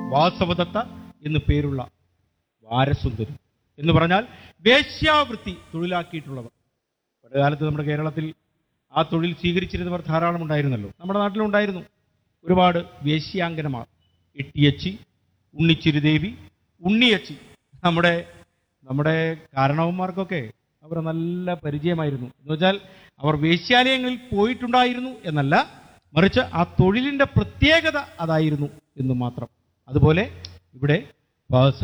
വാസവദത്ത എന്ന് പേരുള്ള വാരസുന്ദരി എന്ന് പറഞ്ഞാൽ വേശ്യാവൃത്തി തൊഴിലാക്കിയിട്ടുള്ളവർ പഴയകാലത്ത് നമ്മുടെ കേരളത്തിൽ ആ തൊഴിൽ സ്വീകരിച്ചിരുന്നവർ ധാരാളം ഉണ്ടായിരുന്നല്ലോ നമ്മുടെ നാട്ടിലുണ്ടായിരുന്നു ഒരുപാട് വേശ്യാങ്കനമാർ ഇട്ടിയച്ചി ഉണ്ണിച്ചിരുദേവി ഉണ്ണിയച്ചി നമ്മുടെ നമ്മുടെ കാരണവന്മാർക്കൊക്കെ അവർ നല്ല പരിചയമായിരുന്നു എന്ന് വെച്ചാൽ അവർ വേശ്യാലയങ്ങളിൽ പോയിട്ടുണ്ടായിരുന്നു എന്നല്ല മറിച്ച് ആ തൊഴിലിന്റെ പ്രത്യേകത അതായിരുന്നു എന്ന് മാത്രം അതുപോലെ ഇവിടെ വാസവ